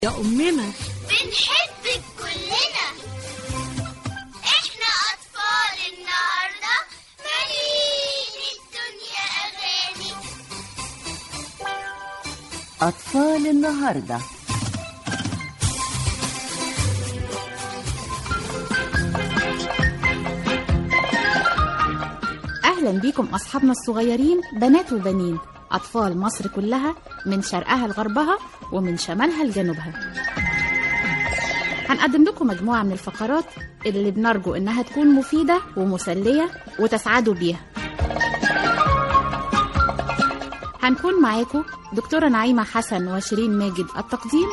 يا أمنا بنحبك كلنا احنا اطفال النهارده مالين الدنيا اغاني أطفال النهاردة أهلا بيكم أصحابنا الصغيرين بنات وبنين أطفال مصر كلها من شرقها لغربها ومن شمالها لجنوبها هنقدم لكم مجموعة من الفقرات اللي بنرجو إنها تكون مفيدة ومسلية وتسعدوا بيها هنكون معاكم دكتورة نعيمة حسن وشيرين ماجد التقديم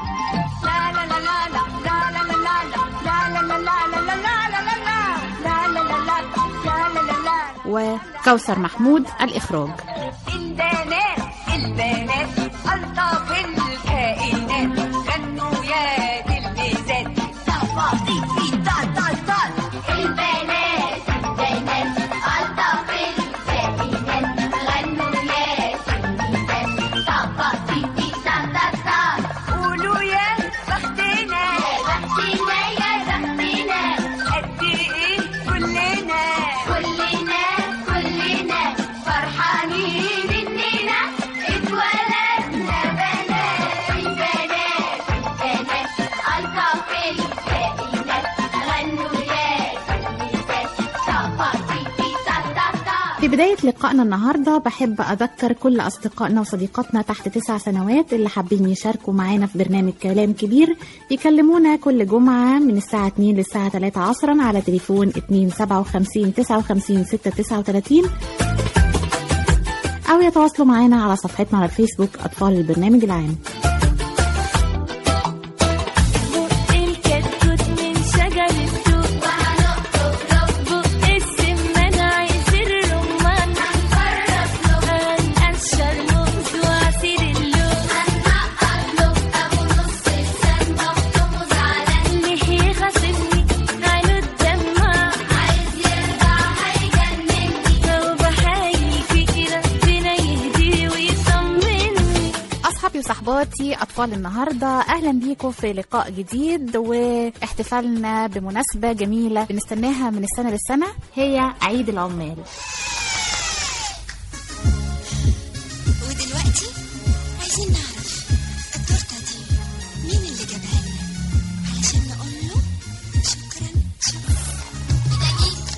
وكوثر محمود الإخراج البنات البنات ألطف الكائنات غنوا يا دي الميزات طفاطي في طال طال طال البنات البنات الطف الكائنات غنوا يا سيدات طبطي في طنطا قولوا يا بختنا يا بختنا يا بختنا قد إيه كلنا كلنا كلنا فرحانين اننا اتولدنا بنات البنات البنات الطف الكائنات غنوا يا سيدات طبطي في طنطا في بداية لقائنا النهاردة بحب أذكر كل أصدقائنا وصديقاتنا تحت تسع سنوات اللي حابين يشاركوا معانا في برنامج كلام كبير يكلمونا كل جمعة من الساعة 2 للساعة 3 عصرا على تليفون 257 59 639 أو يتواصلوا معانا على صفحتنا على الفيسبوك أطفال البرنامج العام الكتكوت من شجر التوت بق السمان عايز الرمان هنقشر موز وعصير اللوز ليه يخاصمني عينه الدمع لو بحايل فيكي ربنا يهديه ويطمني أصحابي وصحباتي أطفال النهاردة أهلا بيكم في لقاء جديد واحتفالنا بمناسبة جميلة بنستناها من السنة للسنة هي عيد العمال ودلوقتي عايزين نعرف التورته دي مين اللي جابها لنا علشان نقول له شكرا شكرا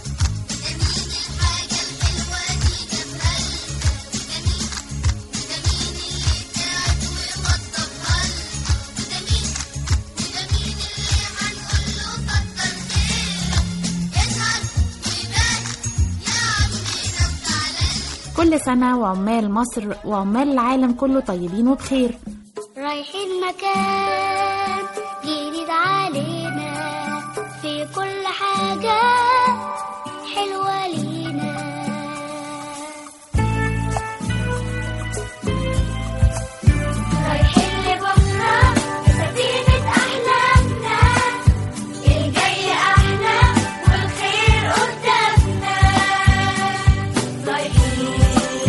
كل سنة وعمال مصر وعمال العالم كله طيبين وبخير رايحين مكان جديد علينا في كل حاجة حلوة لينا رايحين لبكرة بسفينة أحلامنا الجاي أحلى والخير قدامنا رايحين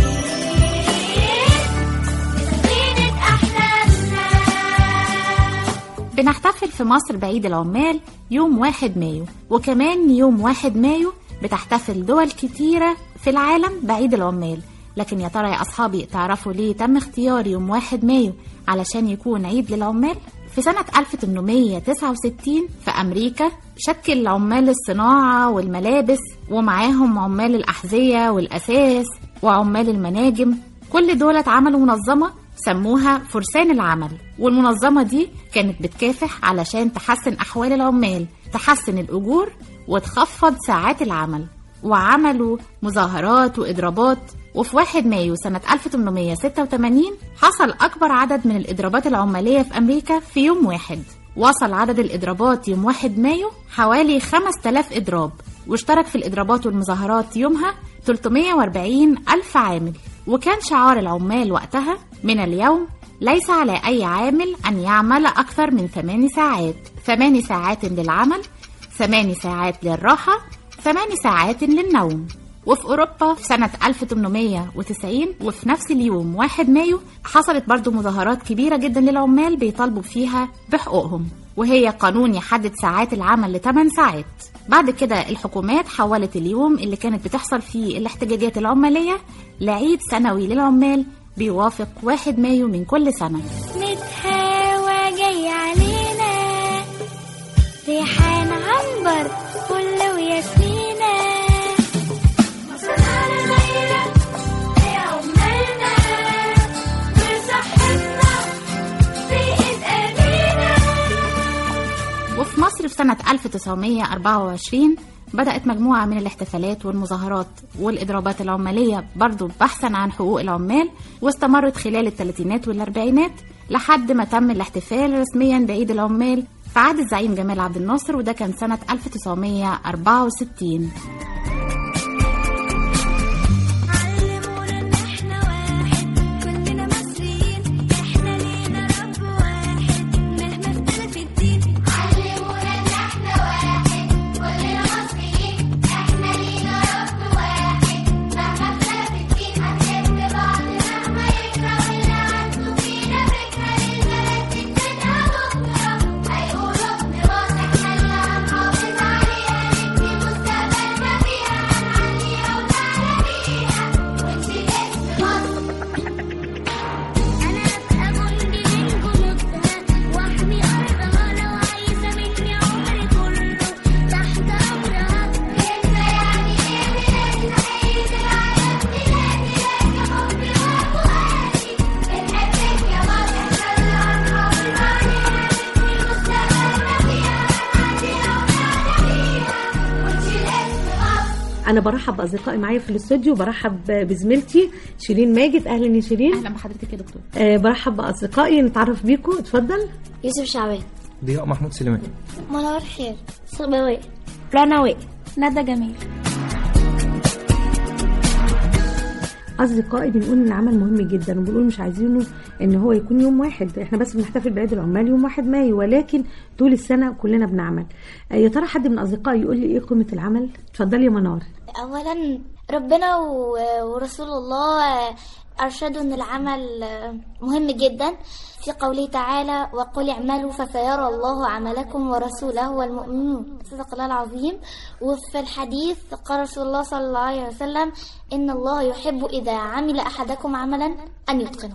بسفينة أحلامنا بنحتفل في مصر بعيد العمال يوم واحد مايو وكمان يوم واحد مايو بتحتفل دول كتيرة في العالم بعيد العمال لكن يا ترى يا أصحابي تعرفوا ليه تم اختيار يوم واحد مايو علشان يكون عيد للعمال؟ في سنة 1869 في أمريكا شكل عمال الصناعة والملابس ومعاهم عمال الأحذية والأساس وعمال المناجم كل دول عملوا منظمة سموها فرسان العمل والمنظمة دي كانت بتكافح علشان تحسن أحوال العمال تحسن الأجور وتخفض ساعات العمل وعملوا مظاهرات وإضرابات وفي 1 مايو سنة 1886 حصل أكبر عدد من الإضرابات العمالية في أمريكا في يوم واحد وصل عدد الإضرابات يوم 1 مايو حوالي 5000 إضراب واشترك في الإضرابات والمظاهرات يومها 340 ألف عامل وكان شعار العمال وقتها من اليوم ليس على أي عامل أن يعمل أكثر من ثمان ساعات ثمان ساعات للعمل ثمان ساعات للراحة ثمان ساعات للنوم وفي أوروبا في سنة 1890 وفي نفس اليوم 1 مايو حصلت برضو مظاهرات كبيرة جدا للعمال بيطالبوا فيها بحقوقهم وهي قانون يحدد ساعات العمل ل 8 ساعات بعد كده الحكومات حولت اليوم اللي كانت بتحصل فيه الاحتجاجات العمالية لعيد سنوي للعمال بيوافق 1 مايو من كل سنة متهاوى جاي علينا ريحان عنبر فل وياسمينة مصنعنا غيرك يا عمالنا وصحتنا في ايد ايدينا وفي مصر في سنة 1924 بدأت مجموعة من الاحتفالات والمظاهرات والإضرابات العمالية برضو بحثا عن حقوق العمال واستمرت خلال الثلاثينات والأربعينات لحد ما تم الاحتفال رسميا بعيد العمال في عهد الزعيم جمال عبد الناصر وده كان سنة 1964 علمونا ان احنا واحد كلنا مصريين احنا لينا رب واحد مهما اختلف الدين علمونا ان احنا واحد كلنا مصريين احنا لينا رب واحد مهما اختلف الدين هنحب بعض مهما يكره اللي عنده فينا فكرة للبلد تكتبها بكرة هيقولوا ابن مصر احنا اللي هنحافظ عليها نبني مستقبلنا فيها هنعليها ونعلى بيها ونشيل اسم مصر انا ابقى جندي من جنودها واحمي ارضها لو عايزه مني عمري كله تحت امرها انت يعني ايه بلادنا عيد العالم بلادي لك حبي وفؤادي بنحبك يا مصر احنا اللي هنحافظ عليها نبني مستقبلنا فيها هنعديها ونعلى بيها ونشيل اسم مصر انا برحب باصدقائي معايا في الاستوديو برحب بزميلتي شيرين ماجد اهلا يا شيرين أهلا بحضرتك يا دكتور آه برحب باصدقائي نتعرف بيكم اتفضل يوسف شعبان ضياء محمود سليمان منور خير صبوي رنوي ندى جميل اصدقائي بنقول ان العمل مهم جدا وبنقول مش عايزينه ان هو يكون يوم واحد احنا بس بنحتفل بعيد العمال يوم واحد مايو ولكن طول السنه كلنا بنعمل آه يا ترى حد من اصدقائي يقول لي ايه قيمه العمل اتفضلي يا منار اولا ربنا و- ورسول الله ارشدوا ان العمل مهم جدا في قوله تعالى وقل اعملوا فسيرى الله عملكم ورسوله والمؤمنون صدق الله العظيم وفي الحديث قال رسول الله صلى الله عليه وسلم ان الله يحب اذا عمل احدكم عملا ان يتقنه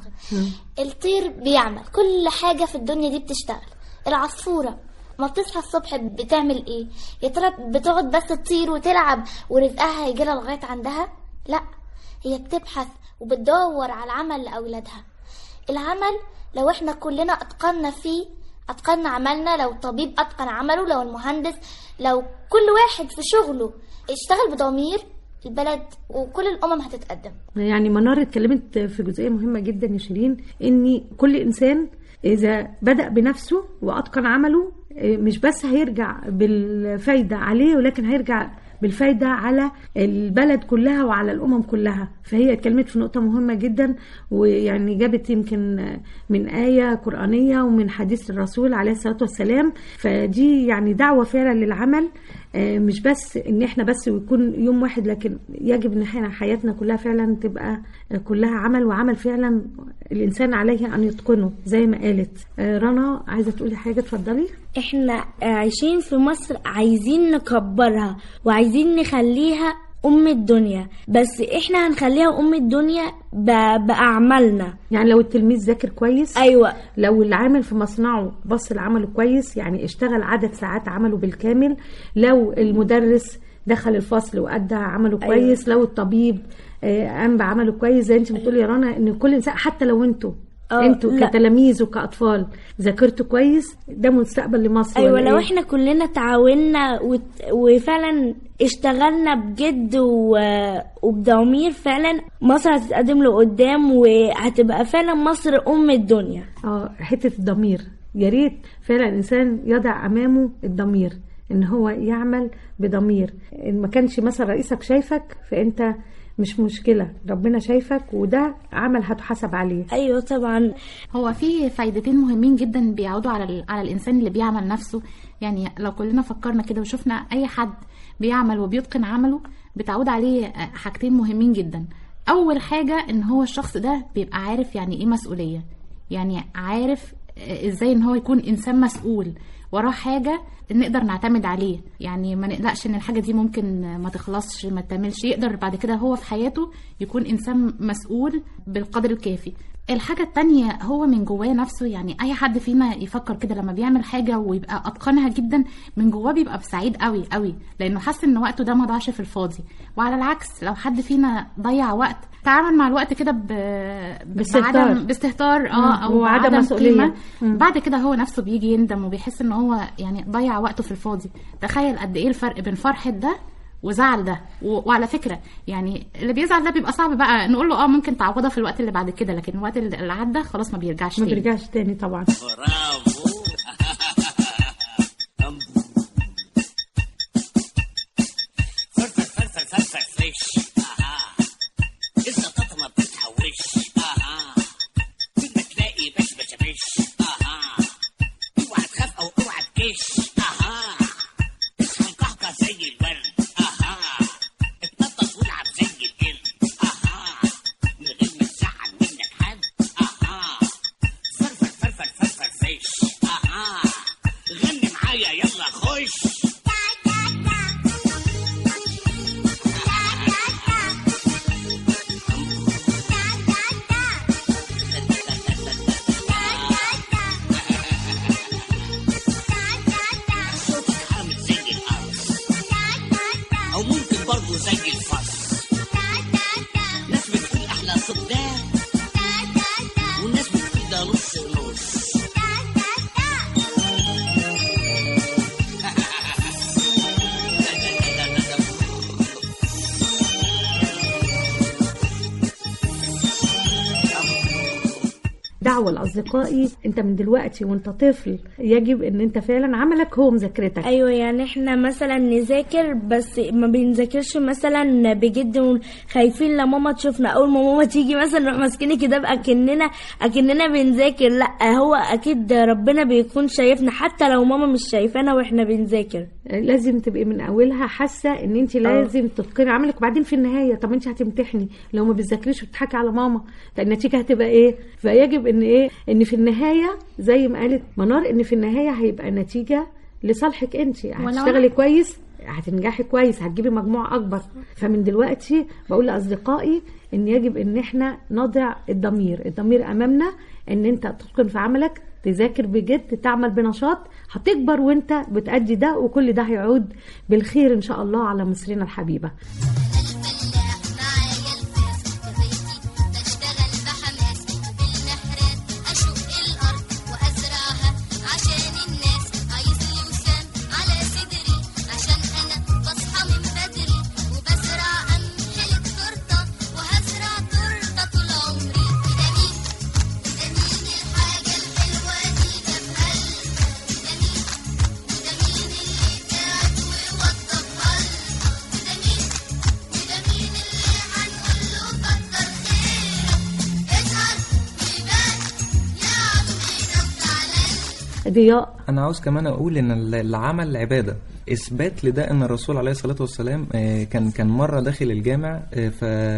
الطير بيعمل كل حاجه في الدنيا دي بتشتغل العصفوره ما بتصحى الصبح بتعمل ايه يا ترى بتقعد بس تطير وتلعب ورزقها هيجيلها لغايه عندها لا هي بتبحث وبتدور على العمل لاولادها العمل لو احنا كلنا اتقنا فيه اتقنا عملنا لو الطبيب اتقن عمله لو المهندس لو كل واحد في شغله اشتغل بضمير البلد وكل الامم هتتقدم يعني منار اتكلمت في جزئيه مهمه جدا يا شيرين ان كل انسان اذا بدا بنفسه واتقن عمله إيه، مش بس هيرجع بالفايده عليه ولكن هيرجع بالفايدة على البلد كلها وعلى الأمم كلها فهي اتكلمت في نقطة مهمة جدا ويعني جابت يمكن من آية قرآنية ومن حديث الرسول عليه الصلاة والسلام فدي يعني دعوة فعلا للعمل آه، مش بس ان احنا بس ويكون يوم واحد لكن يجب ان احنا حياتنا كلها فعلا تبقى آه، كلها عمل وعمل فعلا الانسان عليه ان يتقنه زي ما قالت آه، رنا عايزه تقولي حاجه اتفضلي احنا عايشين في مصر عايزين نكبرها وعايزين نخليها ام الدنيا بس احنا هنخليها ام الدنيا ب- باعمالنا يعني لو التلميذ ذاكر كويس ايوه لو العامل في مصنعه بص لعمله كويس يعني اشتغل عدد ساعات عمله بالكامل لو المدرس دخل الفصل وأدى عمله أيوة. كويس لو الطبيب آه، قام بعمله كويس زي انت بتقولي يا رنا ان كل انسان حتى لو انتوا آه، انتوا لا. كتلاميذ وكاطفال ذاكرتوا كويس ده مستقبل لمصر ايوه ولا لو إيه؟ احنا كلنا تعاوننا وت... وفعلا اشتغلنا بجد و... وبضمير فعلا مصر هتتقدم لقدام وهتبقى فعلا مصر ام الدنيا اه حته الضمير يا ريت فعلا الانسان يضع امامه الضمير ان هو يعمل بضمير ان ما كانش مثلا رئيسك شايفك فانت مش مشكله ربنا شايفك وده عمل هتحاسب عليه ايوه طبعا هو في فايدتين مهمين جدا بيعودوا على ال- على الانسان اللي بيعمل نفسه يعني لو كلنا فكرنا كده وشفنا اي حد بيعمل وبيتقن عمله بتعود عليه آه، حاجتين مهمين جدا اول حاجه ان هو الشخص ده بيبقى عارف يعني ايه مسؤوليه يعني عارف آه، ازاي ان هو يكون انسان مسؤول وراه حاجه نقدر نعتمد عليه يعني ما نقلقش ان الحاجه دي ممكن ما تخلصش ما تعملش يقدر بعد كده هو في حياته يكون انسان مسؤول بالقدر الكافي الحاجة التانية هو من جواه نفسه يعني أي حد فينا يفكر كده لما بيعمل حاجة ويبقى أتقنها جدا من جواه بيبقى سعيد قوي قوي لأنه حاسس إن وقته ده ما ضاعش في الفاضي وعلى العكس لو حد فينا ضيع وقت تعامل مع الوقت كده ب... باستهتار. بعدم باستهتار اه مم. او وعدم بعدم مسؤولية. قيمة مم. بعد كده هو نفسه بيجي يندم وبيحس ان هو يعني ضيع وقته في الفاضي تخيل قد ايه الفرق بين فرحة ده وزعل ده و... وعلى فكرة يعني اللي بيزعل ده بيبقى صعب بقى نقول له اه ممكن تعوضها في الوقت اللي بعد كده لكن الوقت اللي اللي عدى خلاص ما بيرجعش ما تاني بيرجعش تاني طبعا برافو فرفر فرفر فرفر فريش اها الزطاطة ما بتتحوش اها كل ما تلاقي بش بش بش اها اوعى تخاف او اوعى تكش اها اصحى القهقه زي الورد اها اتنطط والعب زي القرد اها من غير ما تزعل منك حد اها فرفر فرفر فرفر فيش اها غني معايا يلا خش صوتك عامل زي القرص او ممكن برضه زي الفص ناس بتقول احلى صوت ده والناس بتقول ده نص نص دعوة لأصدقائي أنت من دلوقتي وأنت طفل يجب أن أنت فعلا عملك هو مذاكرتك ايوه يعني احنا مثلا نذاكر بس ما بنذاكرش مثلا بجد خايفين لماما تشوفنا اول ما ماما تيجي مثلا نروح ماسكين كده بقى اكننا اكننا بنذاكر لا هو اكيد ربنا بيكون شايفنا حتى لو ماما مش شايفانا واحنا بنذاكر لازم تبقي من اولها حاسه ان انت لازم تتقني عملك وبعدين في النهايه طب انت هتمتحني لو ما بتذاكريش وبتضحكي على ماما طب النتيجه هتبقى ايه فيجب ان ايه ان في النهايه زي ما قالت منار ان في النهايه هيبقى النتيجه لصالحك انت هتشتغلي كويس هتنجحي كويس هتجيبي مجموع اكبر فمن دلوقتي بقول لاصدقائي ان يجب ان احنا نضع الضمير الضمير امامنا ان انت تتقن في عملك تذاكر بجد تعمل بنشاط هتكبر وانت بتأدي ده وكل ده هيعود بالخير ان شاء الله على مصرنا الحبيبه الفلاح معايا الفاس في بيتي بشتغل بحماس بالمحرات اشق الارض وازرعها عشان الناس عايز لي وسام على صدري عشان انا بصحى من بدري وبزرع امحل التورته وهزرع تورته طول عمري ده مين ده مين الحاجه الحلوه دي ده في قلبي ده مين ده مين اللي تعب ووطى بقلبي ده مين وده مين اللي هنقول له كتر خيرك اظهر ويبان يا عمرنا وتعالى ضياء انا عاوز كمان اقول ان ال- العمل عباده اثبات لده ان الرسول عليه الصلاه والسلام آه، كان كان مره داخل الجامع آه،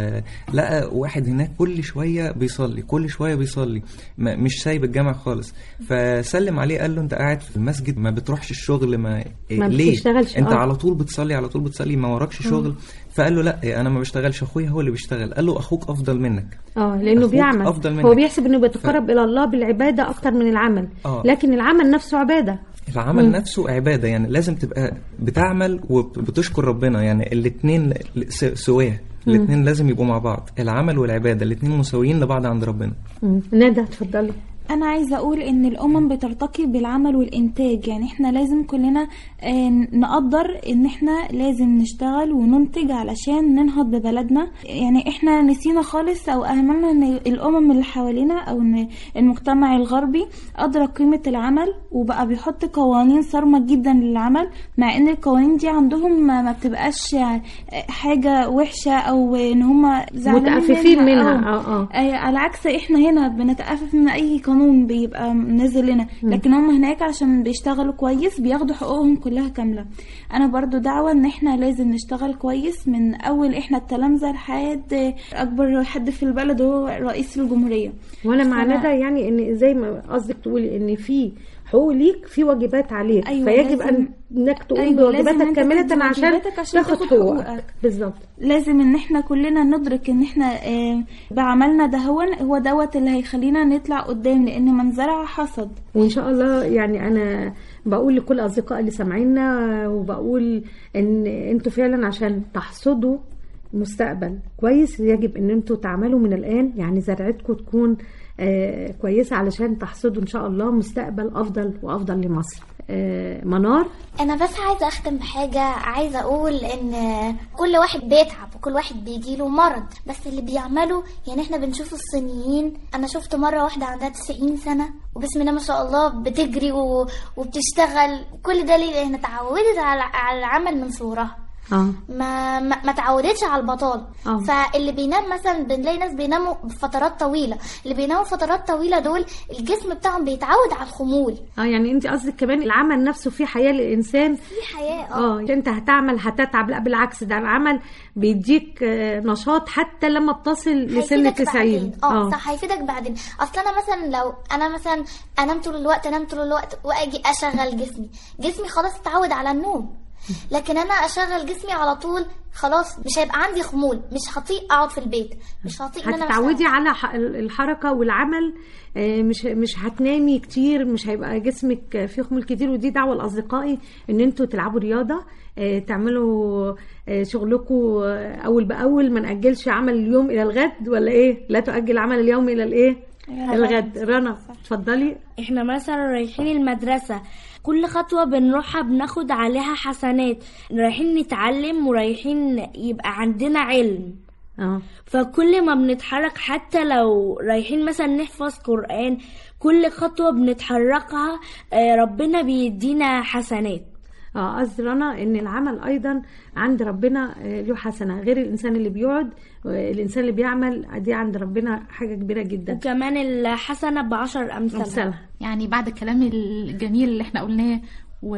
فلقى واحد هناك كل شويه بيصلي كل شويه بيصلي ما- مش سايب الجامع خالص فسلم عليه قال له انت قاعد في المسجد ما بتروحش الشغل ما, آه، ما ليه بتشتغلش، انت آه. على طول بتصلي على طول بتصلي ما وراكش شغل فقال له لا انا ما بشتغلش اخويا هو اللي بيشتغل قال له اخوك افضل منك اه لانه أخوك بيعمل أفضل منك. هو بيحسب انه بيتقرب الى الله بالعباده اكتر من العمل آه. لكن العمل نفسه عباده العمل مم. نفسه عبادة يعني لازم تبقى بتعمل وبتشكر ربنا يعني الاتنين س- سواه الاتنين لازم يبقوا مع بعض العمل والعبادة الاتنين مساويين لبعض عند ربنا مم. ندى اتفضلي انا عايزه اقول ان الامم بترتقي بالعمل والانتاج يعني احنا لازم كلنا آه، نقدر ان احنا لازم نشتغل وننتج علشان ننهض ببلدنا يعني احنا نسينا خالص او اهملنا ان الامم اللي حوالينا او ان المجتمع الغربي ادرك قيمه العمل وبقى بيحط قوانين صارمه جدا للعمل مع ان القوانين دي عندهم ما ما بتبقاش يعني حاجه وحشه او ان هم زعلانين متأففين منها أو- اه اه آه، على عكس احنا هنا بنتأفف من اي قانون بيبقى نازل لنا مم. لكن هم هناك عشان بيشتغلوا كويس بياخدوا حقوقهم كلها كاملة انا برضو دعوة ان احنا لازم نشتغل كويس من اول احنا التلامذة لحد اكبر حد في البلد هو رئيس الجمهورية ولا معنى فأنا- ده يعني ان زي ما قصدك تقولي ان في حقوق ليك في واجبات عليك أيوة، فيجب لازم- ان انك تقوم أيوة، لازم بواجباتك أنت كامله تدي عشان واجباتك عشان تاخد تاخد حقوقك حقوقك. بالظبط لازم ان احنا كلنا ندرك ان احنا آه، بعملنا دهون هو دوت اللي هيخلينا نطلع قدام لان من زرع حصد وان شاء الله يعني انا بقول لكل اصدقائي اللي سامعينا وبقول ان انتوا فعلا عشان تحصدوا مستقبل كويس يجب ان انتوا تعملوا من الان يعني زرعتكم تكون آه كويسه علشان تحصدوا ان شاء الله مستقبل افضل وافضل لمصر آه منار انا بس عايزه اختم بحاجه عايزه اقول ان كل واحد بيتعب وكل واحد بيجيله مرض بس اللي بيعمله يعني احنا بنشوف الصينيين انا شفت مره واحده عندها 90 سنه وبسم الله ما شاء الله بتجري و... وبتشتغل كل ده ليه لان اتعودت على على العمل من صغرها اه ما ما, ما تعودتش على البطاله آه. فاللي بينام مثلا بنلاقي ناس بيناموا بفترات طويله اللي بيناموا فترات طويله دول الجسم بتاعهم بيتعود على الخمول اه يعني انت قصدك كمان العمل نفسه فيه حياه للانسان في حياه اه انت هتعمل هتتعب لا بالعكس ده العمل بيديك آه، نشاط حتى لما بتصل لسن هيفيدك 90 بعدين. اه صح هيفيدك بعدين اصل انا مثلا لو انا مثلا انام طول الوقت انام طول الوقت واجي اشغل جسمي جسمي خلاص اتعود على النوم لكن انا اشغل جسمي على طول خلاص مش هيبقى عندي خمول مش هطيق اقعد في البيت مش هطيق ان انا هتتعودي أشتغل. على ح- الحركه والعمل آه، مش مش هتنامي كتير مش هيبقى جسمك فيه خمول كتير ودي دعوه لاصدقائي ان انتوا تلعبوا رياضه آه، تعملوا آه، شغلكم آه، اول باول ما ناجلش عمل اليوم الى الغد ولا ايه لا تؤجل عمل اليوم الى الايه الغد رنا اتفضلي احنا مثلا رايحين المدرسة كل خطوة بنروحها بناخد عليها حسنات رايحين نتعلم ورايحين يبقى عندنا علم اه فكل ما بنتحرك حتى لو رايحين مثلا نحفظ قرآن كل خطوة بنتحركها آه، ربنا بيدينا حسنات اه قصدي رنا ان العمل ايضا عند ربنا آه، له حسنه غير الانسان اللي بيقعد آه، الانسان اللي بيعمل دي عند ربنا حاجه كبيره جدا وكمان الحسنة بعشر أمثالها أمثالها. يعني بعد الكلام الجميل اللي احنا قلناه و...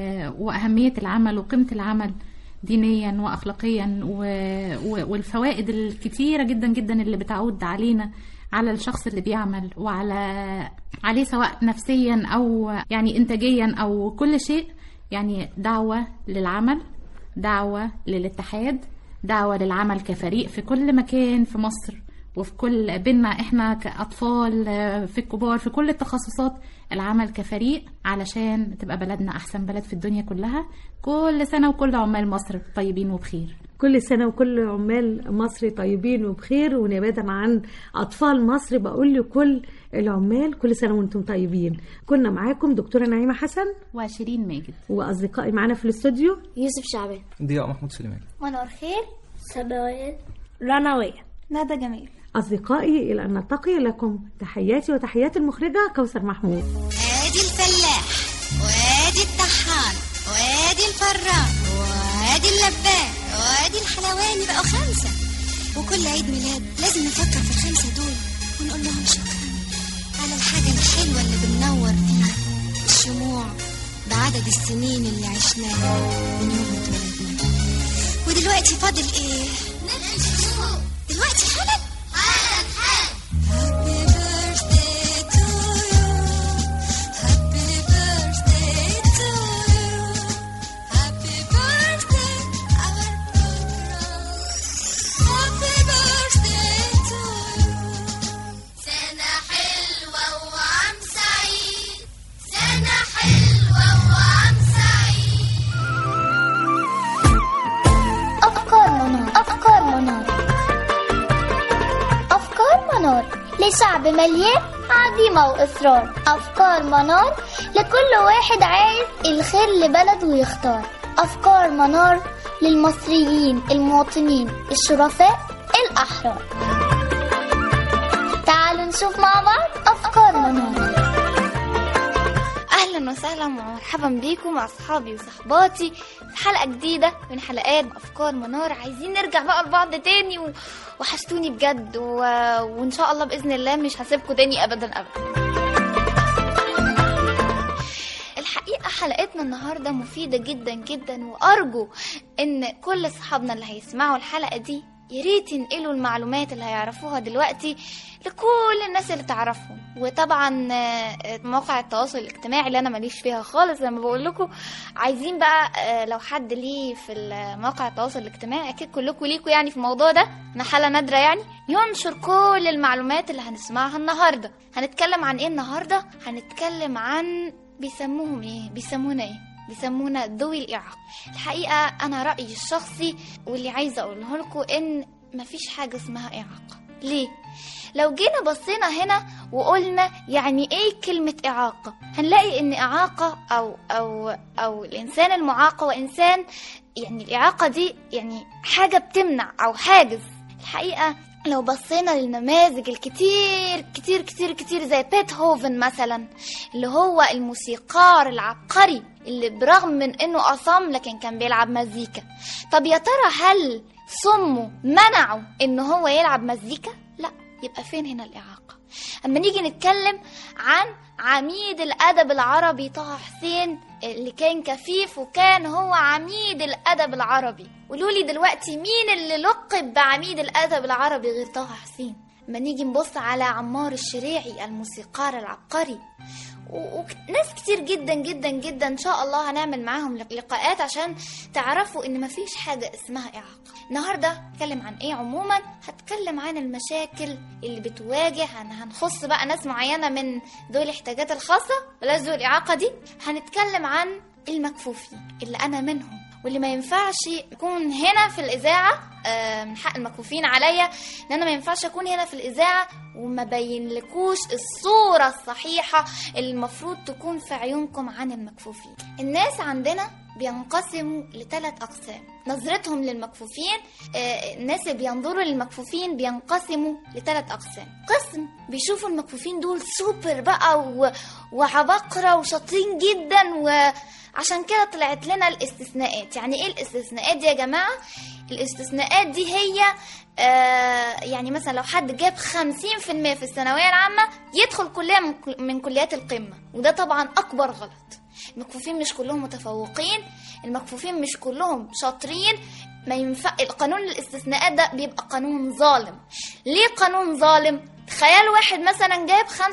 وأهمية العمل وقيمة العمل دينيا وأخلاقيا و... و... والفوائد الكتيرة جدا جدا اللي بتعود علينا على الشخص اللي بيعمل وعلى عليه سواء نفسيا أو يعني إنتاجيا أو كل شيء يعني دعوة للعمل دعوة للاتحاد دعوة للعمل كفريق في كل مكان في مصر وفي كل بينا احنا كأطفال آه، في الكبار في كل التخصصات العمل كفريق علشان تبقى بلدنا أحسن بلد في الدنيا كلها كل سنة وكل عمال مصر طيبين وبخير كل سنة وكل عمال مصر طيبين وبخير ونبادا عن أطفال مصر بقول لكل العمال كل سنة وانتم طيبين كنا معاكم دكتورة نعيمة حسن وشيرين ماجد وأصدقائي معانا في الاستوديو يوسف شعبان ضياء محمود سليمان منور خير سبوات رنوية ندى جميل أصدقائي إلى أن نلتقي لكم تحياتي وتحيات المخرجة كوثر محمود ادي الفلاح وادي الطحان وادي الفران وادي اللبان وادي الحلواني بقوا خمسة وكل عيد ميلاد لازم نفكر في الخمسة دول ونقول لهم شكرا على الحاجة الحلوة اللي بننور فيها الشموع بعدد السنين اللي عشناها من يوم ما اتولدنا ودلوقتي فاضل ايه؟ دلوقتي حالا؟ حالا حالا Happy birthday to you Happy birthday to you Happy birthday our program Happy birthday to you سنة حلوة وعام سعيد سنة حلوة وعام سعيد أفكار منار أفكار منار شعب مليان عزيمة وإصرار أفكار منار لكل واحد عايز الخير لبلده ويختار أفكار منار للمصريين المواطنين الشرفاء الأحرار تعالوا نشوف مع بعض أفكار منار اهلا وسهلا ومرحبا بيكم مع اصحابي وصحباتي في حلقه جديده من حلقات افكار منار عايزين نرجع بقى لبعض تاني و... وحشتوني بجد و... وان شاء الله باذن الله مش هسيبكم تاني ابدا ابدا الحقيقه حلقتنا النهارده مفيده جدا جدا وارجو ان كل اصحابنا اللي هيسمعوا الحلقه دي يا ريت ينقلوا المعلومات اللي هيعرفوها دلوقتي لكل الناس اللي تعرفهم وطبعا آه، مواقع التواصل الاجتماعي اللي انا ماليش فيها خالص زي ما بقول لكم عايزين بقى آه، لو حد ليه في مواقع التواصل الاجتماعي اكيد كلكم ليكوا يعني في الموضوع ده انا حاله نادره يعني ينشر كل المعلومات اللي هنسمعها النهارده هنتكلم عن ايه النهارده هنتكلم عن بيسموهم ايه بيسمونا ايه بيسمونا ذوي الإعاقة الحقيقة أنا رأيي الشخصي واللي عايزة أقوله لكم إن مفيش حاجة اسمها إعاقة ليه؟ لو جينا بصينا هنا وقلنا يعني ايه كلمة إعاقة هنلاقي ان إعاقة أو أو أو الإنسان المعاق هو إنسان يعني الإعاقة دي يعني حاجة بتمنع أو حاجز الحقيقة لو بصينا للنماذج الكتير كتير كتير كتير زي بيتهوفن مثلا اللي هو الموسيقار العبقري اللي برغم من انه اصم لكن كان بيلعب مزيكا طب يا ترى هل صمه منعه ان هو يلعب مزيكا لا يبقى فين هنا الاعاقه اما نيجي نتكلم عن عميد الادب العربي طه حسين اللي كان كفيف وكان هو عميد الادب العربي قولوا لي دلوقتي مين اللي لقب بعميد الادب العربي غير طه حسين ما نيجي نبص على عمار الشريعي الموسيقار العبقري وناس كتير جدا جدا جدا ان شاء الله هنعمل معاهم لقاءات عشان تعرفوا ان مفيش حاجة اسمها اعاقة النهاردة هتكلم عن ايه عموما هتكلم عن المشاكل اللي بتواجه هن- هنخص بقى ناس معينة من ذوي الاحتياجات الخاصة بلاش ذوي الاعاقة دي هنتكلم عن المكفوفين اللي انا منهم واللي ما ينفعش يكون هنا في الاذاعه آه، من حق المكفوفين عليا ان انا ما ينفعش اكون هنا في الاذاعه وما بينلكوش الصوره الصحيحه اللي المفروض تكون في عيونكم عن المكفوفين الناس عندنا بينقسموا لثلاث اقسام نظرتهم للمكفوفين آه، الناس اللي بينظروا للمكفوفين بينقسموا لثلاث اقسام قسم بيشوفوا المكفوفين دول سوبر بقى و... وعباقره وشاطرين جدا و عشان كده طلعت لنا الاستثناءات يعني ايه الاستثناءات دي يا جماعة الاستثناءات دي هي آه يعني مثلا لو حد جاب 50% في الثانوية العامة يدخل كلية من, كل- من كليات القمة وده طبعا أكبر غلط المكفوفين مش كلهم متفوقين المكفوفين مش كلهم شاطرين ما ينفع القانون الاستثناءات ده بيبقى قانون ظالم ليه قانون ظالم تخيل واحد مثلا جايب 75%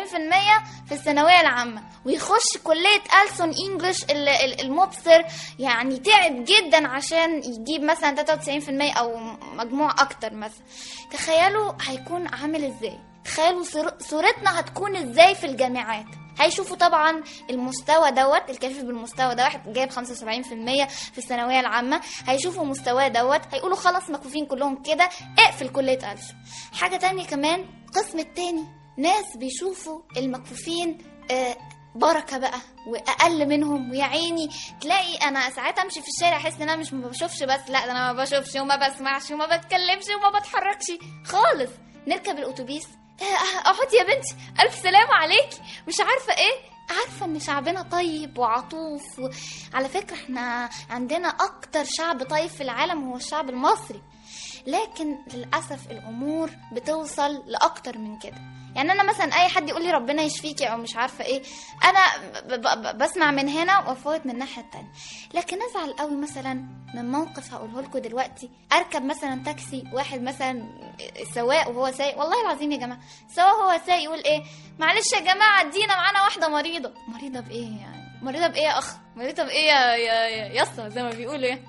في الثانوية العامة ويخش كلية ألسون إنجلش ال- ال- المبصر يعني تعب جدا عشان يجيب مثلا 93% أو مجموع أكتر مثلا تخيلوا هيكون عامل إزاي تخيلوا صور- صورتنا هتكون إزاي في الجامعات هيشوفوا طبعا المستوى دوت الكفيف بالمستوى ده واحد جايب 75% في الثانويه العامه هيشوفوا مستواه دوت هيقولوا خلاص مكفوفين كلهم كده اقفل كليه ألسن حاجه تانية كمان القسم التاني ناس بيشوفوا المكفوفين آه، بركه بقى واقل منهم ويا عيني تلاقي انا ساعات امشي في الشارع احس ان انا مش ما بشوفش بس لا ده انا ما بشوفش وما بسمعش وما بتكلمش وما بتحركش خالص نركب الاتوبيس آه، اقعدي يا بنتي الف سلامه عليكي مش عارفه ايه عارفه ان شعبنا طيب وعطوف و... على فكره احنا عندنا اكتر شعب طيب في العالم هو الشعب المصري لكن للاسف الامور بتوصل لاكتر من كده يعني انا مثلا اي حد يقول لي ربنا يشفيكي او مش عارفه ايه انا ب ب ب بسمع من هنا وافوت من الناحيه التانية لكن ازعل قوي مثلا من موقف هقوله لكم دلوقتي اركب مثلا تاكسي واحد مثلا سواق وهو سايق والله العظيم يا جماعه سواق هو سايق يقول ايه معلش يا جماعه ادينا معانا واحده مريضه مريضه بايه يعني مريضه بايه يا اخ مريضه بايه يا يا يا يسطا زي ما بيقولوا يعني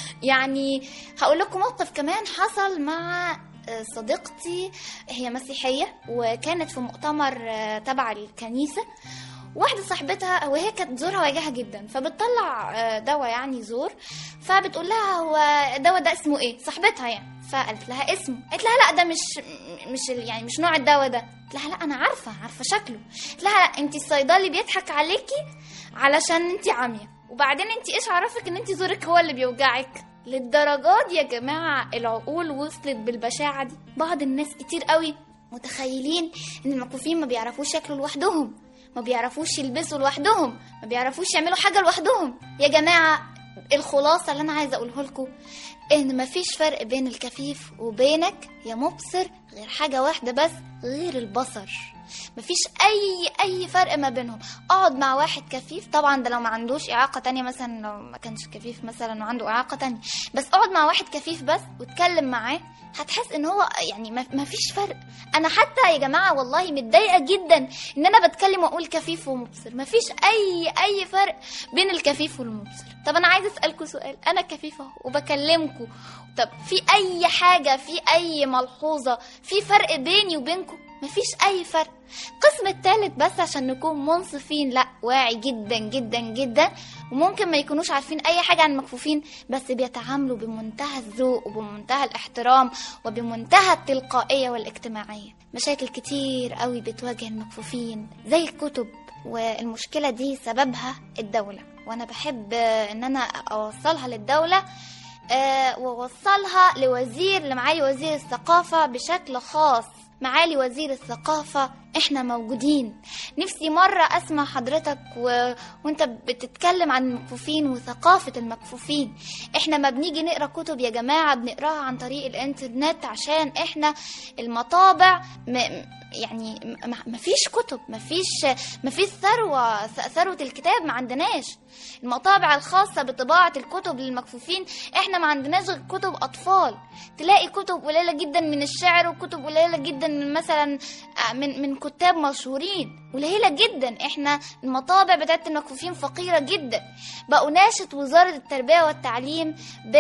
يعني هقول لكم موقف كمان حصل مع آه، صديقتي هي مسيحية وكانت في مؤتمر آه، تبع الكنيسة واحدة صاحبتها وهي كانت زورها واجهة جدا فبتطلع آه، دواء يعني زور فبتقول لها هو الدواء ده اسمه ايه صاحبتها يعني فقالت لها اسمه قالت لها لا ده مش مش ال- يعني مش نوع الدواء ده قلت لها لا انا عارفه عارفه شكله قلت لها لا انت الصيدلي بيضحك عليكي علشان انت عاميه وبعدين انت ايش عرفك ان انت زورك هو اللي بيوجعك للدرجات يا جماعه العقول وصلت بالبشاعه دي بعض الناس كتير قوي متخيلين ان المكفوفين ما بيعرفوش ياكلوا لوحدهم ما بيعرفوش يلبسوا لوحدهم ما بيعرفوش يعملوا حاجه لوحدهم يا جماعه الخلاصه اللي انا عايزه اقوله لكم ان مفيش فرق بين الكفيف وبينك يا مبصر غير حاجه واحده بس غير البصر مفيش اي اي فرق ما بينهم اقعد مع واحد كفيف طبعا ده لو ما عندوش اعاقه تانية مثلا لو ما كانش كفيف مثلا وعنده اعاقه تانية بس اقعد مع واحد كفيف بس واتكلم معاه هتحس ان هو يعني ما ما فيش فرق انا حتى يا جماعه والله متضايقه جدا ان انا بتكلم واقول كفيف ومبصر ما فيش اي اي فرق بين الكفيف والمبصر طب انا عايزه اسالكم سؤال انا كفيفه اهو وبكلمكم طب في اي حاجه في اي ملحوظه في فرق بيني وبينكم مفيش اي فرق القسم الثالث بس عشان نكون منصفين لا واعي جدا جدا جدا وممكن ما يكونوش عارفين اي حاجه عن المكفوفين بس بيتعاملوا بمنتهى الذوق وبمنتهى الاحترام وبمنتهى التلقائيه والاجتماعيه مشاكل كتير قوي بتواجه المكفوفين زي الكتب والمشكله دي سببها الدوله وانا بحب آه، ان انا اوصلها للدوله آه، ووصلها لوزير لمعالي وزير الثقافة بشكل خاص معالي وزير الثقافة احنا موجودين نفسي مرة اسمع حضرتك و... وانت بتتكلم عن المكفوفين وثقافة المكفوفين احنا ما بنيجي نقرا كتب يا جماعة بنقراها عن طريق الانترنت عشان احنا المطابع م... يعني ما ما فيش كتب ما فيش ما فيش ثروة ثروة الكتاب ما عندناش المطابع الخاصة بطباعة الكتب للمكفوفين احنا ما عندناش غير كتب أطفال تلاقي كتب قليلة جدا من الشعر وكتب قليلة جدا من مثلا آه، من من كتاب مشهورين قليلة جدا احنا المطابع بتاعت المكفوفين فقيرة جدا بقوا ناشط وزارة التربية والتعليم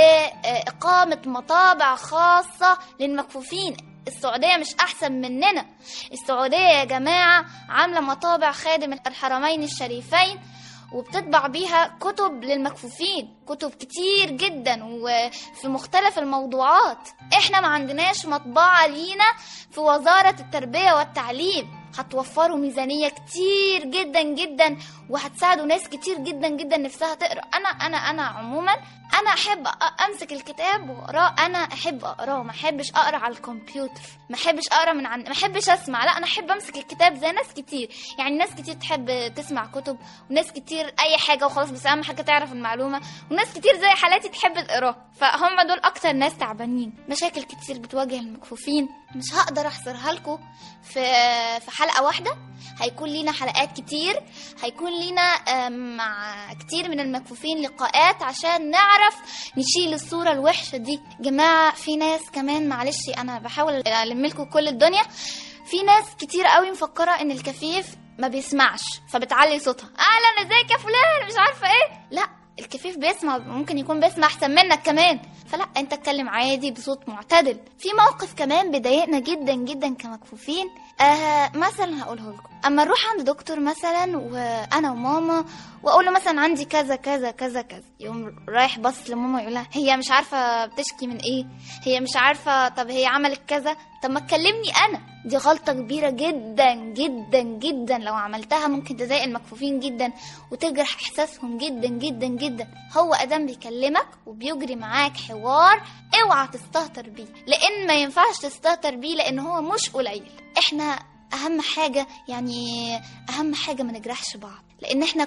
بإقامة مطابع خاصة للمكفوفين السعودية مش أحسن مننا السعودية يا جماعة عاملة مطابع خادم الحرمين الشريفين وبتطبع بيها كتب للمكفوفين كتب كتير جدا وفي مختلف الموضوعات احنا ما عندناش مطبعة لينا في وزارة التربية والتعليم هتوفروا ميزانية كتير جدا جدا وهتساعدوا ناس كتير جدا جدا نفسها تقرا انا انا انا عموما انا احب أ- امسك الكتاب واقراه انا احب اقراه ما احبش اقرا على الكمبيوتر ما احبش اقرا من عن ما احبش اسمع لا انا احب امسك الكتاب زي ناس كتير يعني ناس كتير تحب تسمع كتب وناس كتير اي حاجه وخلاص بس اهم حاجه تعرف المعلومه وناس كتير زي حالاتي تحب تقراه فهم دول اكتر ناس تعبانين مشاكل كتير بتواجه المكفوفين مش هقدر احصرها لكم في في حلقه واحده هيكون لينا حلقات كتير هيكون لينا آم، مع كتير من المكفوفين لقاءات عشان نعرف نشيل الصورة الوحشة دي جماعة في ناس كمان معلش أنا بحاول ألم لكم كل الدنيا في ناس كتير قوي مفكرة إن الكفيف ما بيسمعش فبتعلي صوتها أهلا ازيك يا فلان مش عارفة إيه لا الكفيف بيسمع ممكن يكون بيسمع احسن منك كمان فلا انت اتكلم عادي بصوت معتدل في موقف كمان بيضايقنا جدا جدا كمكفوفين آه مثلا هقوله لكم اما نروح عند دكتور مثلا وانا وماما واقول له مثلا عندي كذا كذا كذا كذا يقوم رايح بص لماما يقول لها هي مش عارفه بتشكي من ايه هي مش عارفه طب هي عملت كذا طب ما تكلمني انا دي غلطه كبيره جدا جدا جدا لو عملتها ممكن تضايق المكفوفين جدا وتجرح احساسهم جدا جدا جدا هو ادم بيكلمك وبيجري معاك حوار اوعى تستهتر بيه لان ما ينفعش تستهتر بيه لان هو مش قليل احنا اهم حاجه يعني اهم حاجه ما نجرحش بعض لان احنا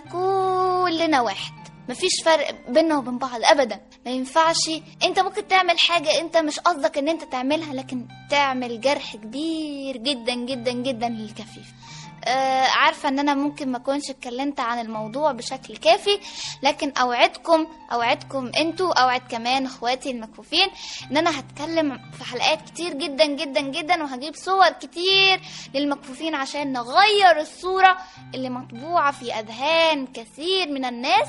كلنا واحد مفيش فرق بيننا وبين بعض ابدا ما ينفعش انت ممكن تعمل حاجه انت مش قصدك ان انت تعملها لكن تعمل جرح كبير جدا جدا جدا للكفيف آه عارفه ان انا ممكن ما اكونش اتكلمت عن الموضوع بشكل كافي لكن اوعدكم اوعدكم انتوا اوعد كمان اخواتي المكفوفين ان انا هتكلم في حلقات كتير جدا جدا جدا وهجيب صور كتير للمكفوفين عشان نغير الصوره اللي مطبوعه في اذهان كثير من الناس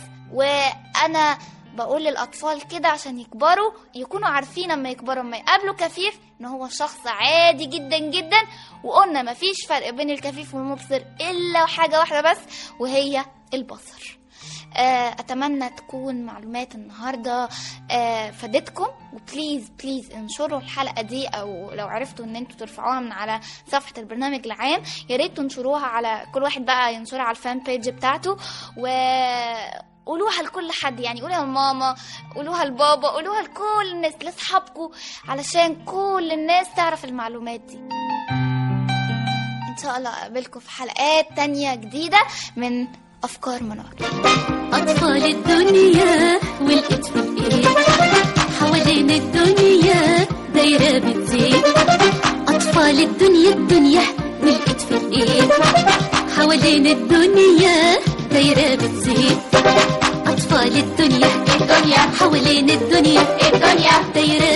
وانا بقول للاطفال كده عشان يكبروا يكونوا عارفين لما يكبروا لما يقابلوا كفيف ان هو شخص عادي جدا جدا وقلنا مفيش فرق بين الكفيف والمبصر الا حاجه واحده بس وهي البصر آه، اتمنى تكون معلومات النهارده آه، فادتكم وبليز بليز انشروا الحلقه دي او لو عرفتوا ان انتوا ترفعوها من على صفحه البرنامج العام يا ريت تنشروها على كل واحد بقى ينشرها على الفان بيج بتاعته و قولوها لكل حد يعني قولوها لماما قولوها لبابا قولوها لكل الناس لاصحابكم علشان كل الناس تعرف المعلومات دي ان شاء الله اقابلكم في حلقات تانية جديدة من افكار منار أطفال الدنيا والإيد في الإيد حوالين الدنيا دايرة بتزيد أطفال الدنيا الدنيا والإيد في الإيد حوالين الدنيا دايرة بتزيد أطفال الدنيا الدنيا حوالين الدنيا الدنيا دايرة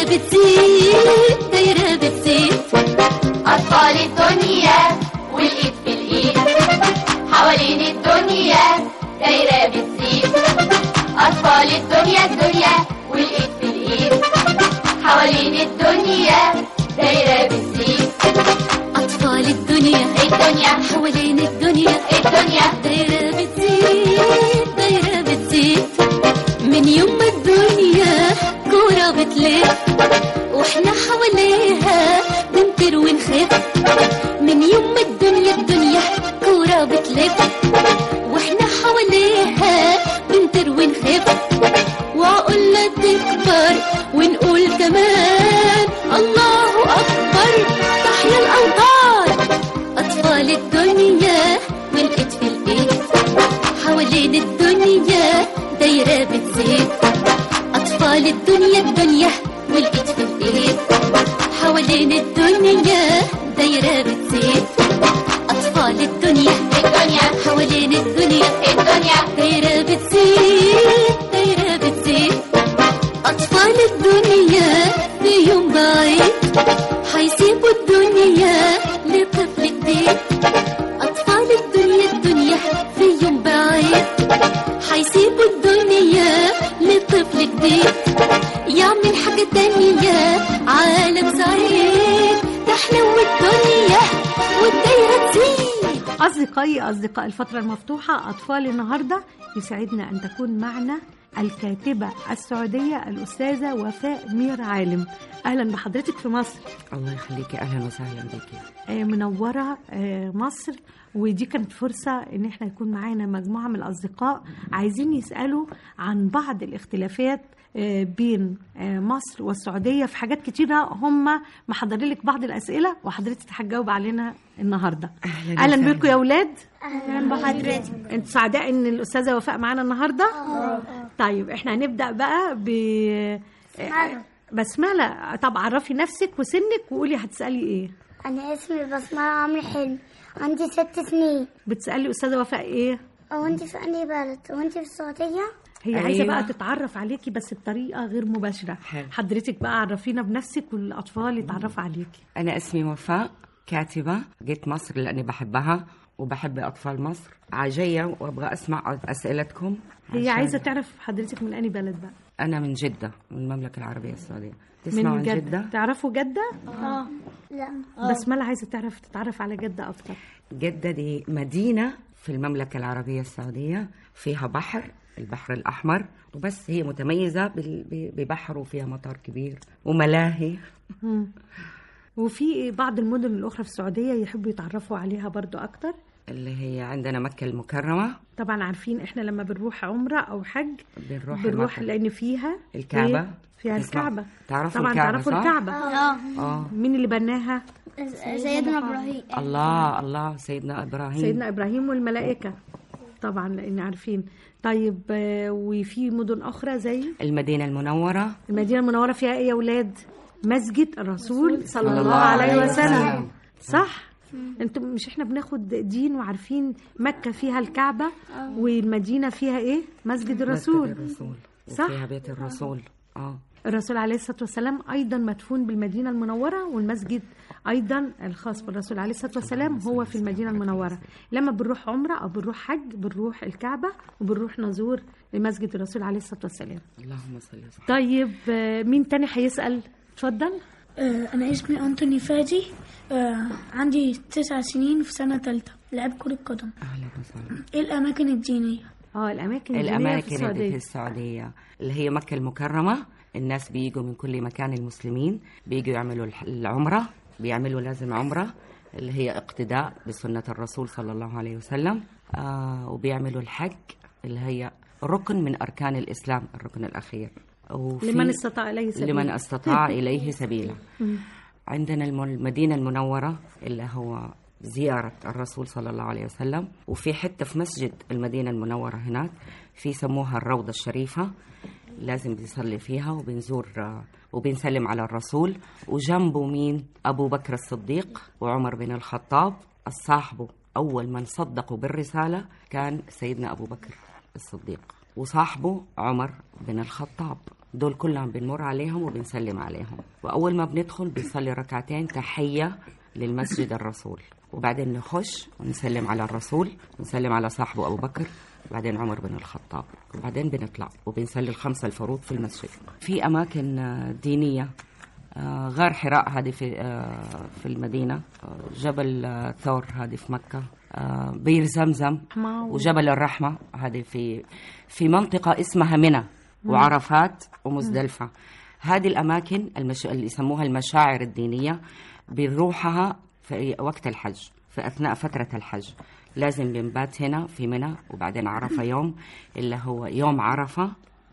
بتزيد دايرة بتزيد أطفال الدنيا والإيد في الإيد حوالين الدنيا دايرة بتزيد أطفال الدنيا الدنيا والإيد في الإيد حوالين الدنيا دايرة بتزيد أطفال الدنيا الدنيا حوالين الدنيا الدنيا دايرة بتزيد دايرة بتزيد من يوم ما الدنيا كورة بتلف واحنا حواليها بنطير ونخف من يوم ما الدنيا الدنيا كورة بتلف واحنا حواليها بنطير ونخف وعقولنا تكبر ونقول كمان الله أكبر تحيا الأوطان أطفال الدنيا والإيد في الإيد حوالين الدنيا دايرة بتزيد أطفال الدنيا الدنيا والإيد في الإيد حوالين الدنيا دايرة بتزيد أطفال الدنيا الدنيا حوالين الدنيا الدنيا دايرة بتزيد دايرة بتزيد أطفال الدنيا في يوم بعيد حيسيبوا الدنيا لطفل جديد أطفال الدنيا الدنيا في يوم بعيد حيسيبوا الدنيا لطفل جديد يعمل حاجة تانية عالم سعيد تحلو الدنيا والدايرة تزيد أصدقائي أصدقاء الفترة المفتوحة أطفال النهاردة يسعدنا أن تكون معنا الكاتبة السعودية الأستاذة وفاء مير عالم أهلا بحضرتك في مصر الله يخليكي اهلا وسهلا بيكي آه، منورة آه، مصر ودي كانت فرصة ان احنا يكون معانا مجموعة من الأصدقاء عايزين يسألوا عن بعض الاختلافات آه، بين آه، مصر والسعودية في حاجات كتيرة هم محضرين لك بعض الأسئلة وحضرتك هتجاوب علينا النهاردة أهلاً أهلا وسهلاً. بكم يا أولاد اهلا بحضرتك انتوا سعداء ان الأستاذة وفاء معانا النهاردة طيب احنا هنبدأ بقى ب بسملة. بسملة طب عرفي نفسك وسنك وقولي هتسألي ايه انا اسمي بسمة عمرو حلمي عندي ست سنين بتسألي أستاذة وفاء ايه وانت في انهي بلد وانت في السعودية هي أيوة. عايزه بقى تتعرف عليكي بس بطريقه غير مباشره حلو. حضرتك بقى عرفينا بنفسك والاطفال يتعرفوا عليكي انا اسمي وفاء كاتبه جيت مصر لاني بحبها وبحب اطفال مصر عاجيه وابغى اسمع اسئلتكم هي عشان عايزه تعرف حضرتك من انهي بلد بقى انا من جده من المملكه العربيه السعوديه تسمعوا من عن جده, جده تعرفوا جده اه لا بسمله عايزه تعرف تتعرف على جده اكتر جده دي مدينه في المملكه العربيه السعوديه فيها بحر البحر الاحمر وبس هي متميزه بال- ب- ببحر وفيها مطار كبير وملاهي مم. وفي بعض المدن الاخرى في السعوديه يحبوا يتعرفوا عليها برضو اكتر اللي هي عندنا مكه المكرمه طبعا عارفين احنا لما بنروح عمره او حج بنروح بنروح المكة. لان فيها الكعبة. إيه؟ فيها تسمع- الكعبه تعرفوا طبعا الكعبة، تعرفوا صح؟ الكعبه اه اه مين اللي بناها سيدنا ابراهيم الله الله سيدنا ابراهيم سيدنا ابراهيم والملائكه طبعا لان عارفين طيب آه، وفي مدن اخرى زي المدينه المنوره المدينه المنوره فيها ايه يا اولاد مسجد الرسول صلى صلى الله الله عليه عليه وسلم وسلم. صح انتم مش احنا بناخد دين وعارفين مكه فيها الكعبه والمدينه فيها ايه مسجد الرسول مسجد الرسول صح. وفيها بيت الرسول اه الرسول عليه الصلاه والسلام ايضا مدفون بالمدينه المنوره والمسجد ايضا الخاص بالرسول عليه الصلاه والسلام هو في المدينه المنوره لما بنروح عمره او بنروح حج بنروح الكعبه وبنروح نزور مسجد الرسول عليه الصلاه والسلام اللهم صل وسلم طيب آه، مين تاني هيسال اتفضل آه، أنا اسمي أنتوني فادي آه، عندي تسع سنين في سنة تالتة لعب كرة قدم اهلا وسهلا إيه الأماكن الدينية؟ اه الاماكن الدينية الأماكن في اللي السعوديه في السعودية اللي هي مكة المكرمة الناس بيجوا من كل مكان المسلمين بيجوا يعملوا الح- العمرة بيعملوا لازم عمرة اللي هي اقتداء بسنة الرسول صلى الله عليه وسلم آه وبيعملوا الحج اللي هي ركن من أركان الإسلام الركن الأخير وفي- لمن استطاع اليه سبيلا لمن استطاع إليه سبيلا مم. عندنا الم- المدينة المنورة اللي هو زيارة الرسول صلى الله عليه وسلم وفي حتة في مسجد المدينة المنورة هناك في سموها الروضة الشريفة لازم بنصلي فيها وبنزور آه، وبنسلم على الرسول وجنبه مين أبو بكر الصديق وعمر بن الخطاب الصاحبه أول من صدقوا بالرسالة كان سيدنا أبو بكر الصديق وصاحبه عمر بن الخطاب دول كلهم بنمر عليهم وبنسلم عليهم وأول ما بندخل بنصلي ركعتين تحية للمسجد الرسول وبعدين نخش ونسلم على الرسول ونسلم على صاحبه أبو بكر بعدين عمر بن الخطاب وبعدين بنطلع وبنصلي الخمسة الفروض في المسجد في أماكن آه، دينية آه، غار حراء هذه في آه، في المدينة آه، جبل آه، ثور هذه في مكة آه، بير زمزم رحمة و- وجبل الرحمة هذه في في منطقة اسمها منى مم. وعرفات ومزدلفة هذه الأماكن المش... اللي يسموها المشاعر الدينية بنروحها في وقت الحج في أثناء فترة الحج لازم بنبات هنا في منى وبعدين عرفة يوم اللي هو يوم عرفة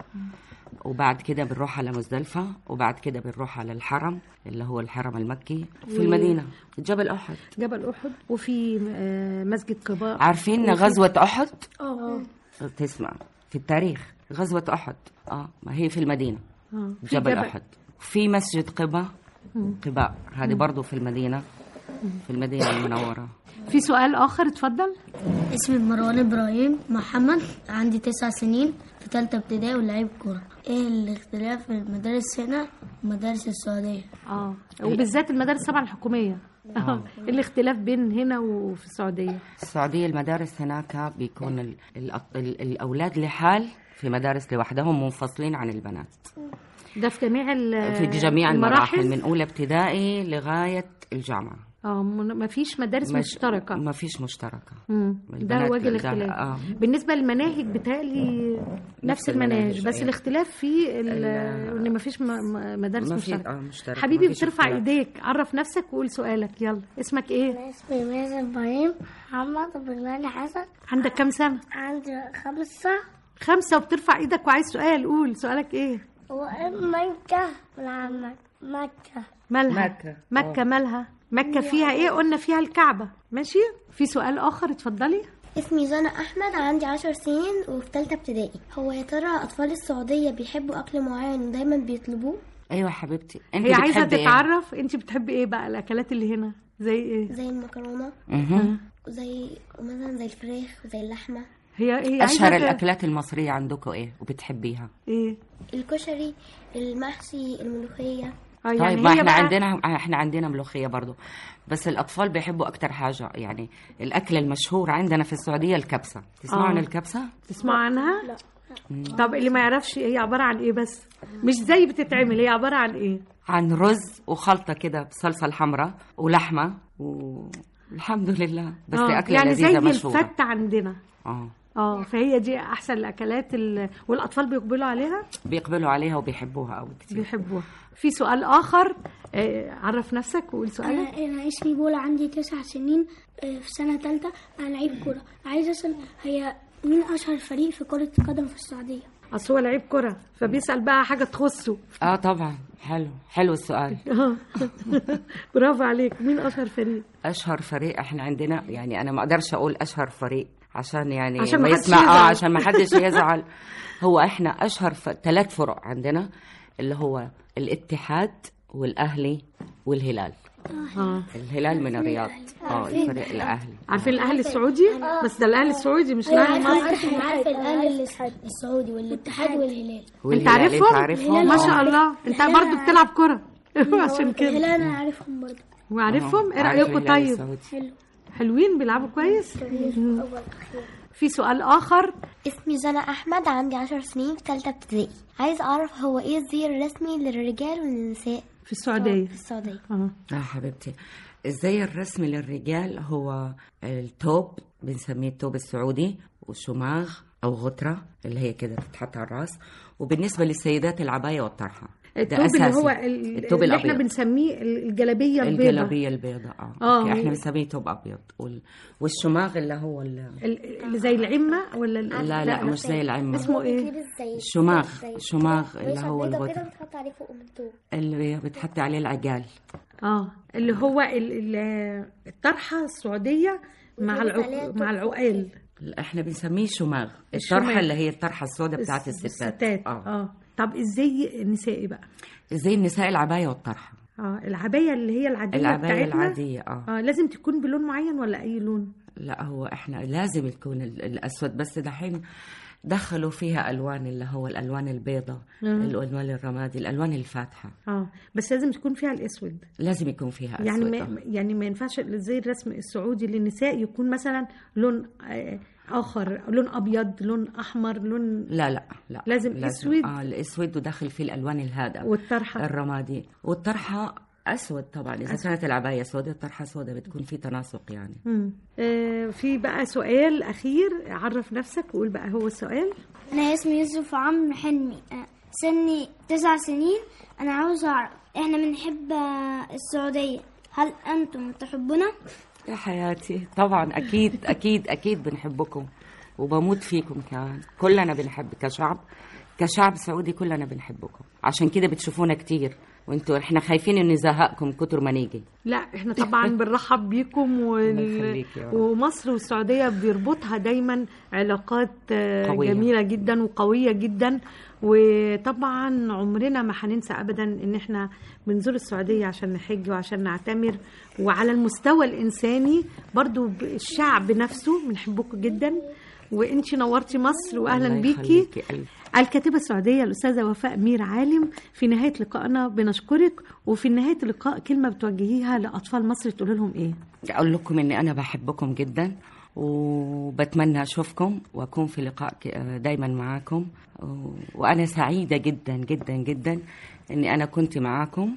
وبعد كده بنروح على مزدلفة وبعد كده بنروح على الحرم اللي هو الحرم المكي في و- المدينة جبل أحد جبل احد وفي آه، مسجد قباء عارفين وفي- غزوة أحد اه تسمع في التاريخ غزوة أحد اه ما هي في المدينة آه. في جبل أحد في مسجد قباء مم. قباء هذه مم. برضو في المدينة في المدينة المنورة في سؤال اخر اتفضل اسمي مروان ابراهيم محمد عندي تسع سنين في تالتة ابتدائي ولعيب كورة ايه الاختلاف في المدارس هنا ومدارس السعودية اه وبالذات المدارس طبعا الحكوميه اه الاختلاف بين هنا وفي السعوديه السعودية المدارس هناك بيكون ال ال ال الأولاد لحال في مدارس لوحدهم منفصلين عن البنات ده في جميع ال- في جميع المراحل من أولى ابتدائي لغاية الجامعة اه ما فيش مدارس مش- مشتركه ما فيش مشتركة مم. ده البنات وجه ده- الاختلاف آه. بالنسبه للمناهج بتهيألي نفس المناهج المناهج، بس أيوة. الاختلاف في ال- ان ما فيش مدارس ما في- مشتركه آه، مشتركة، حبيبي ما فيش بترفع اختلاف. ايديك عرف نفسك وقول سؤالك يلا اسمك ايه اسمي مازن ابراهيم محمد بن حسن عندك كام سنه عندي خمسة خمسه وبترفع ايدك وعايز سؤال قول سؤالك ايه ومكة والعمل مكة مالها مكة. مكة مالها مكة فيها ايه قلنا فيها الكعبة ماشي في سؤال اخر اتفضلي اسمي جانا أحمد عندي عشر سنين وفي تالتة ابتدائي هو يا ترى أطفال السعودية بيحبوا أكل معين ودايما بيطلبوه؟ أيوة حبيبتي أنت هي عايزة بتحبي إيه؟ تتعرف انت بتحبي ايه بقى الاكلات اللي هنا زي ايه زي المكرونة مهم. وزي ومثلا زي الفراخ وزي اللحمة هي هي أشهر عايزة ت- الأكلات المصرية عندكم إيه وبتحبيها ايه الكشري المحشي الملوخية اه طيب ما احنا عندنا احنا عندنا ملوخيه برضو بس الاطفال بيحبوا اكتر حاجه يعني الاكل المشهور عندنا في السعوديه الكبسه تسمعوا عن آه. الكبسه تسمع عنها طب اللي ما يعرفش هي عبارة عن ايه بس مش زي بتتعمل هي عبارة عن ايه عن رز وخلطه كده بصلصه الحمراء ولحمه والحمد لله بس آه، دي اكله يعني زي لذيذه مشهوره الفتة عندنا اه اه فهي دي احسن الاكلات ال... والاطفال بيقبلوا عليها بيقبلوا عليها وبيحبوها قوي كتير بيحبوها في سؤال اخر آه، عرف نفسك وقول سؤالك أنا, أنا اسمي بولا عندي تسع سنين آه، في سنة تالتة أنا لعيب كورة عايز أسأل هي مين أشهر فريق في كرة القدم في السعودية؟ اصل هو لعيب كرة فبيسأل بقى حاجة تخصه اه طبعا حلو حلو السؤال آه. برافو عليك مين اشهر فريق اشهر فريق احنا عندنا يعني انا ما اقدرش اقول اشهر فريق عشان يعني عشان ما ما حدش يسمع اه يزعل. عشان ما حدش يزعل هو احنا اشهر ف... ثلاث فروع عندنا اللي هو الاتحاد والاهلي والهلال اه الهلال من الرياض اه الفريق الاهلي عارفين الاهلي السعودي بس ده الاهلي السعودي مش الاهلي المصري عارف عارف الأهلي السعودي والاتحاد والهلال انت والهلال عارفهم تعرفهم ما شاء الله انت الهلال برضو عارف. بتلعب كرة عشان كده الهلال أنا عارفهم برضه وعارفهم ايه عارف رايكم الهلال طيب السعودي. حلو حلوين بيلعبوا كويس مم. أول أخير في سؤال اخر اسمي جانا أحمد عندي عشر سنين في تالتة ابتدائي عايز أعرف هو إيه الزي الرسمي للرجال والنساء في السعودية في السعودية اه اه حبيبتي الزي الرسمي للرجال هو التوب بنسميه التوب السعودي والشماغ او غتره اللي هي كده بتتحط على الراس وبالنسبه للسيدات العبايه والطرحه ده الثوب اللي أساسي. هو ال- الثوب اللي احنا الابيض بنسميه الجلابيه البيضاء الجلابيه البيضاء اه, آه. أوكي. احنا بنسميه ثوب ابيض وال... والشماغ اللي هو ال... ال- اللي زي العمه ولا ال- لا لا مش زي العمه اسمه ايه الشماغ الشماغ اللي هو البيضة الغتره بتحط عليه فوق من الطوب اللي بتحط عليه العجال اه اللي هو ال- ال- الطرحه السعوديه مع وبيلبس العق... عليها مع العقال احنا بنسميه شماغ الشماغ. الطرحه اللي هي الطرحه السوداء بتاعت الستات الستات اه اه طب ازاي النسائي بقى زي النساء العبايه والطرحه اه العبايه اللي هي العاديه العبايه بتاعتنا العاديه اه اه لازم تكون بلون معين ولا اي لون لا هو احنا لازم يكون ال- الاسود بس دحين دخلوا فيها الوان اللي هو الالوان البيضاء مم. الالوان الرمادي الالوان الفاتحه اه بس لازم تكون فيها الاسود لازم يكون فيها اسود يعني آه. ما يعني ما ينفعش زي الرسم السعودي للنساء يكون مثلا لون آه، اخر لون ابيض لون احمر لون لا لا لا لازم أسود. اه الاسود وداخل فيه الالوان الهادئه والطرحه الرمادي والطرحه اسود طبعا اذا أسود. كانت العبايه سوداء الطرحه سوداء بتكون في تناسق يعني مم. آه في بقى سؤال اخير عرف نفسك وقول بقى هو السؤال أنا اسمي يوسف عمرو حلمي آه، سني تسع سنين أنا عاوز أعرف إحنا بنحب آه، السعودية هل أنتم تحبنا؟ يا حياتي طبعا اكيد اكيد اكيد بنحبكم وبموت فيكم كمان كلنا بنحب كشعب كشعب سعودي كلنا بنحبكم عشان كده بتشوفونا كتير وانتوا احنا خايفين ان نزهقكم كتر ما نيجي لا احنا طبعا بنرحب بيكم وال... يخليك يا رب. ومصر والسعوديه بيربطها دايما علاقات آه، قوية. جميله جدا وقويه جدا وطبعا عمرنا ما هننسى ابدا ان احنا بنزور السعوديه عشان نحج وعشان نعتمر وعلى المستوى الانساني برضو ب- الشعب نفسه بنحبكم جدا وانتي نورتي مصر واهلا الله بيكي يخليكي ألف. الكاتبة السعودية الأستاذة وفاء مير عالم في نهاية لقائنا بنشكرك وفي نهاية اللقاء كلمة بتوجهيها لأطفال مصر تقول لهم إيه؟ اقول لكم اني انا بحبكم جدا وبتمنى اشوفكم واكون في لقاء ك- دايما معاكم و- وانا سعيده جدا جدا جدا اني انا كنت معاكم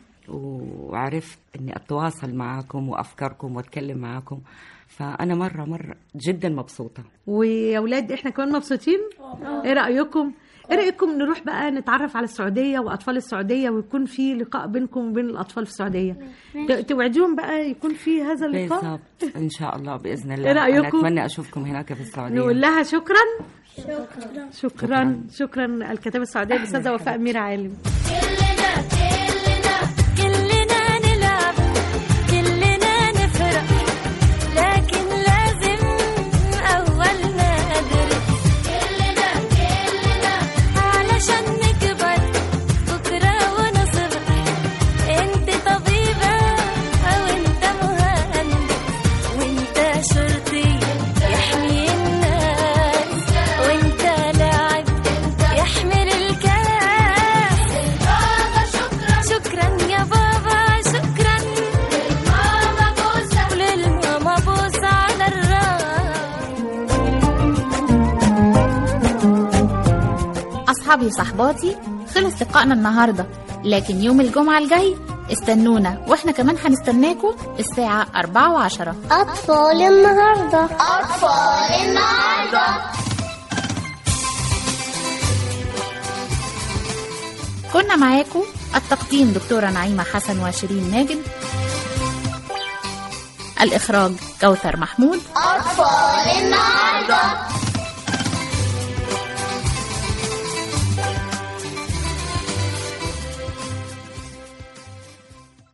وعرفت اني اتواصل معاكم وافكاركم واتكلم معاكم فانا مره مره جدا مبسوطه ويا ولاد احنا كمان مبسوطين ايه رايكم ايه رايكم نروح بقى نتعرف على السعوديه واطفال السعوديه ويكون في لقاء بينكم وبين الاطفال في السعوديه ت- توعدوهم بقى يكون في هذا اللقاء بالضبط ان شاء الله باذن الله إيه رأيكم؟ انا اتمنى اشوفكم هناك في السعوديه نقول لها شكرا شكرا شكرا شكرا الكاتبه السعوديه الاستاذه وفاء مير عالم كلنا نلعب كلنا نفرح لكن لازم أول ندرس كلنا كلنا علشان نكبر بكرة ونصبح انت طبيبة أو انت مهندس وانت شرطي يحمي الناس وانت لاعب يحمل الكاس بابا شكرا شكرا يا بابا شكرا للماما بوسة وللماما بوسة على الراس أصحابي وصحباتي خلص لقائنا النهاردة لكن يوم الجمعة الجاي استنونا واحنا كمان هنستناكم الساعة أربعة وعشرة أطفال النهاردة أطفال النهاردة كنا معاكم التقديم دكتورة نعيمة حسن وشيرين ماجد الإخراج كوثر محمود أطفال النهاردة